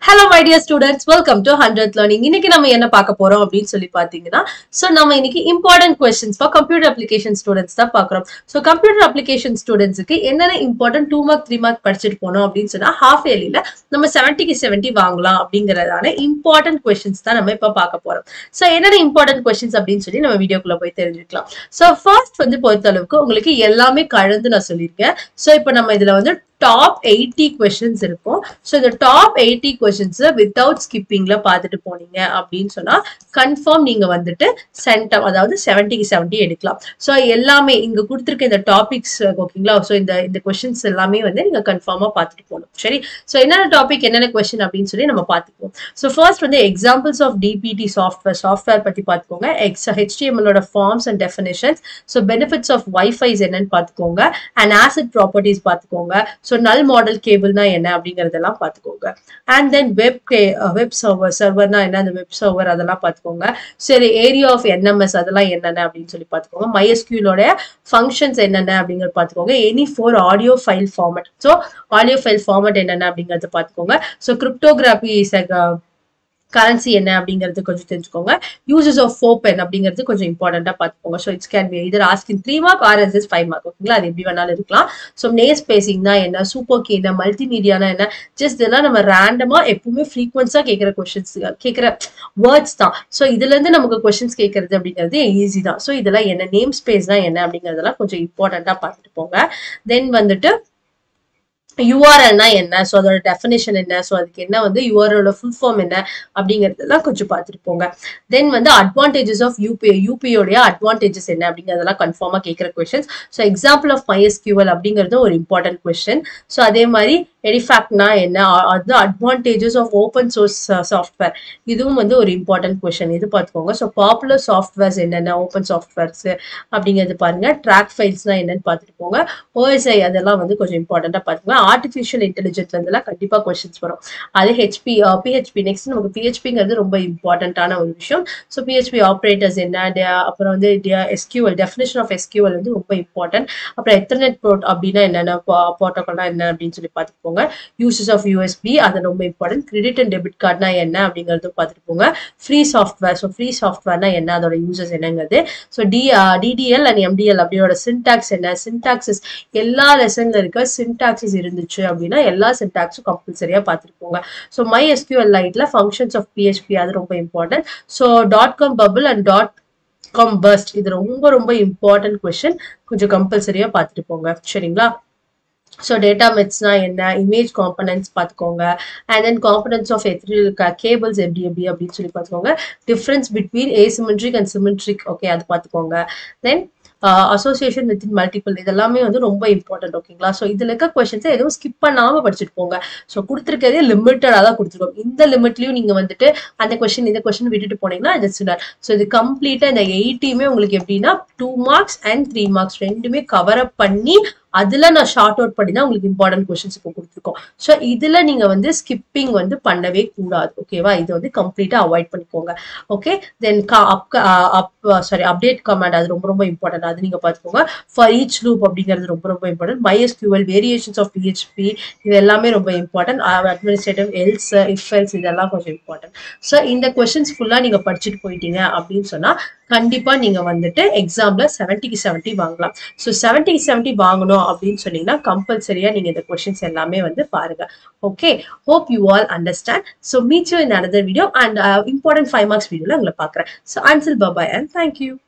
hello my dear students welcome to hundred learning இன்னைக்கு நம்ம என்ன பார்க்க போறோம் அப்படின்னு சொல்லி பாத்தீங்கன்னா ஸோ நம்ம இன்னைக்கு important questions for computer application students தான் பார்க்குறோம் ஸோ கம்ப்யூட்டர் அப்ளிகேஷன் ஸ்டூடெண்ட்ஸுக்கு என்னென்ன important two mark three mark படிச்சுட்டு போனோம் அப்படின்னு சொன்னா ஹாஃப் இயர்லியில் நம்ம செவன்ட்டிக்கு செவன்ட்டி வாங்கலாம் அப்படிங்கிறதான இம்பார்ட்டன்ட் கொஸ்டின்ஸ் தான் நம்ம இப்போ பார்க்க போறோம் ஸோ என்னென்ன இம்பார்ட்டன்ட் கொஸ்டின்ஸ் அப்படின்னு சொல்லி நம்ம வீடியோக்குள்ள போய் தெரிஞ்சுக்கலாம் ஸோ ஃபர்ஸ்ட் வந்து பொறுத்த அளவுக்கு உங்களுக்கு எல்லாமே கலந்து நான் சொல்லியிருக்கேன் ஸோ இப்போ நம்ம இதுல வந்து டாப் எயிட்டி கொஸ்டின்ஸ் இருக்கும் ஸோ இந்த டாப் எயிட்டி கொஸ்டின்ஸ் வித்தவுட் ஸ்கிப்பிங்ல பார்த்துட்டு போனீங்க அப்படின்னு சொன்னா கன்ஃபார்ம் நீங்க வந்துட்டு சென்டம் அதாவது செவன்ட்டிக்கு செவன்ட்டி எடுக்கலாம் ஸோ எல்லாமே இங்க கொடுத்துருக்க இந்த டாபிக்ஸ் ஓகேங்களா ஸோ இந்த இந்த கொஸ்டின்ஸ் எல்லாமே வந்து நீங்க கன்ஃபார்மா பார்த்துட்டு போகணும் சரி ஸோ என்னென்ன டாபிக் என்னென்ன கொஸ்டின் அப்படின்னு சொல்லி நம்ம பார்த்துக்குவோம் ஸோ ஃபர்ஸ்ட் வந்து examples of DBT software software பத்தி பார்த்துக்கோங்க எக்ஸ் ஹெச்டிஎம்எலோட forms and definitions so benefits of wifis என்னன்னு பார்த்துக்கோங்க அண்ட் ஆசிட் ப்ராப்பர்ட்டிஸ் பார்த்துக்கோங்க ஸோ நல் மாடல் கேபிள்னா என்ன அப்படிங்கறதெல்லாம் பார்த்துக்கோங்க and then web web server சர்வர்னா என்ன அந்த வெப் சர்வர் அதெல்லாம் பார்த்துக்கோங்க சரி ஏரியா ஆஃப் என்எம்எஸ் அதெல்லாம் என்னென்ன அப்படின்னு சொல்லி பார்த்துக்கோங்க மைஎஸ்கியூலோட ஃபங்க்ஷன்ஸ் என்னென்ன அப்படிங்கிறது பார்த்துக்கோங்க any four audio file format so audio file format என்னென்ன அப்படிங்கறத பார்த்துக்கோங்க ஸோ கிரிப்டோகிராஃபி கரன்சி என்ன அப்படிங்கிறது கொஞ்சம் தெரிஞ்சுக்கோங்க யூசஸ் ஆஃப் ஃபோர் பென் அப்படிங்கிறது கொஞ்சம் இம்பார்ட்டண்டா பார்த்துக்கோங்க so it's can be either asked in three mark or as as five mark ஓகேங்களா அது எப்படி வேணாலும் இருக்கலாம் ஸோ நேஸ் பேசிங்னா என்ன சூப்பர் கே என்ன மல்டிமீடியானா என்ன ஜஸ்ட் இதெல்லாம் நம்ம ரேண்டமா எப்பவுமே ஃப்ரீக்வன்ஸா கேட்குற கொஸ்டின்ஸ் கேட்குற வேர்ட்ஸ் தான் ஸோ இதுல இருந்து நமக்கு கொஸ்டின்ஸ் கேட்கறது அப்படிங்கிறது ஈஸி தான் ஸோ இதெல்லாம் என்ன நேம் ஸ்பேஸ்னா என்ன அப்படிங்கிறதெல்லாம் கொஞ்சம் இம்பார்ட்டண்டா பார்த்துட்டு போங்க தென் வந்துட்டு யூஆர்எல்னா என்ன ஸோ அதோட டெஃபினேஷன் என்ன ஸோ அதுக்கு என்ன வந்து யூஆர்எலோட ஃபுல் ஃபார்ம் என்ன அப்படிங்கிறதெல்லாம் கொஞ்சம் பார்த்துட்டு போங்க தென் வந்து அட்வான்டேஜஸ் ஆஃப் யூபிஐ யூபிஐயோடைய அட்வான்டேஜஸ் என்ன அப்படிங்கிறதெல்லாம் கன்ஃபார்மாக கேட்குற questions so example of MySQL அப்படிங்கிறது ஒரு இம்பார்ட்டன்ட் கொஸ்டின் ஸோ அதே மாதிரி எடிஃபேக்ட்னா என்ன அது advantages of open source software இதுவும் வந்து ஒரு இம்பார்ட்டன்ட் கொஸ்டின் இது பார்த்துக்கோங்க ஸோ பாப்புலர் சாஃப்ட்வேர்ஸ் என்னென்ன ஓப்பன் சாஃப்ட்வேர்ஸ் அப்படிங்கிறது பாருங்க ட்ராக் ஃபைல்ஸ்னா என்னன்னு பார்த்துட்டு போங்க ஓஎஸ்ஐ அதெல்லாம் வந்து கொஞ்சம் இம்பார்ட்டண்ட்டாக பார்த்துக்கோங்க ஆர்டிஃபிஷியல் இன்டெலிஜென்ஸ் வந்துலாம் கண்டிப்பாக கொஸ்டின்ஸ் வரும் அது ஹெச்பி பிஹெச்பி நெக்ஸ்ட் நமக்கு பிஹெச்பிங்கிறது ரொம்ப இம்பார்ட்டண்ட்டான ஒரு விஷயம் ஸோ பிஹெச்பி ஆப்ரேட்டர்ஸ் என்ன அப்புறம் வந்து எஸ்கியூஎல் டெஃபினேஷன் ஆஃப் எஸ்கியூஎல் வந்து ரொம்ப இம்பார்ட்டன்ட் அப்புறம் எத்தர்நெட் ப்ரோட் அப்படின்னா என்னென்ன ப்ரோட்டோகால்னா என்ன அப்படின்னு சொல்லி பார்த்துட்டு போங்க யூசஸ் ஆஃப் யூஎஸ்பி அது ரொம்ப இம்பார்ட்டன்ட் கிரெடிட் அண்ட் டெபிட் கார்டுனா என்ன அப்படிங்கிறதும் பார்த்துட்டு போங்க ஃப்ரீ சாஃப்ட்வேர் ஸோ ஃப்ரீ சாஃப்ட்வேர்னா என்ன அதோட யூசஸ் என்னங்கிறது so D DDL and MDL அப்படியோட சின்டாக்ஸ் என்ன சின்டாக்சஸ் எல்லா லெசன்ல இருக்க சின்டாக்சஸ் இருந்துச்சு அப்படின்னா எல்லா சின்டாக்ஸும் கம்பல்சரியா பார்த்துட்டு போங்க ஸோ மை எஸ்கியூஎல் லைட்ல ஃபங்க்ஷன்ஸ் ஆஃப் பிஹெச்பி அது ரொம்ப important so dot com bubble and dot com burst இது ரொம்ப ரொம்ப இம்பார்ட்டன்ட் கொஸ்டின் கொஞ்சம் கம்பல்சரியா பார்த்துட்டு போங்க சரிங்களா ஸோ டேட்டா மெட்ஸ்னா என்ன இமேஜ் காம்பனன்ட்ஸ் பார்த்துக்கோங்க அண்ட் தென் காம்பனன்ட்ஸ் ஆஃப் எத்ரில் கேபிள்ஸ் எப்படி எப்படி அப்படின்னு சொல்லி பார்த்துக்கோங்க difference between asymmetric and symmetric okay அது பார்த்துக்கோங்க தென் அசோசியேஷன் வித் மல்டிபிள் இதெல்லாமே வந்து ரொம்ப இம்பார்ட்டன்ட் ஓகேங்களா ஸோ இதுல இருக்க கொஸ்டின்ஸை எதுவும் ஸ்கிப் பண்ணாம படிச்சுட்டு போங்க ஸோ கொடுத்துருக்கதே லிமிட்டடாக தான் கொடுத்துருக்கோம் இந்த லிமிட்லயும் நீங்க வந்துட்டு அந்த கொஸ்டின் இந்த கொஸ்டின் விட்டுட்டு போனீங்கன்னா ஜஸ்ட் ஸோ இது கம்ப்ளீட்டா இந்த எயிட்டியுமே உங்களுக்கு எப்படின்னா two marks and three marks ரெண்டுமே கவர் அப் பண்ணி அதுல நான் ஷார்ட் அவுட் பண்ணி தான் உங்களுக்கு இம்பார்ட்டன்ட் கொஸ்டின்ஸ் இப்போ கொடுத்துருக்கோம் ஸோ இதுல நீங்க வந்து ஸ்கிப்பிங் வந்து பண்ணவே கூடாது ஓகேவா இது வந்து கம்ப்ளீட்டா அவாய்ட் பண்ணிக்கோங்க okay then up sorry update command அது ரொம்ப ரொம்ப இம்பார்ட்டன்ட் அது நீங்க பார்த்துக்கோங்க ஃபார் ஈச் லூப் அப்படிங்கிறது ரொம்ப ரொம்ப important MySQL variations of PHP இது எல்லாமே ரொம்ப important administrative else if else இதெல்லாம் கொஞ்சம் இம்பார்ட்டன்ட் ஸோ இந்த கொஸ்டின்ஸ் ஃபுல்லா நீங்க படிச்சுட்டு போயிட்டீங்க அப்படின்னு சொன்னா கண்டிப்பா நீங்க வந்துட்டு எக்ஸாம்ல செவன்ட்டிக்கு செவன்ட்டி வாங்கலாம் ஸோ செவன்ட்டிக்கு செவன்ட்டி வாங்கணும் அப்படின்னு சொன்னீங்கன்னா கம்பல்சரியா நீங்க இந்த கொஸ்டின்ஸ் எல்லாமே வந்து பாருங்க okay hope you all understand so meet you in another video and important five marks வீடியோல உங்களை பாக்குறேன் so until bye bye and thank you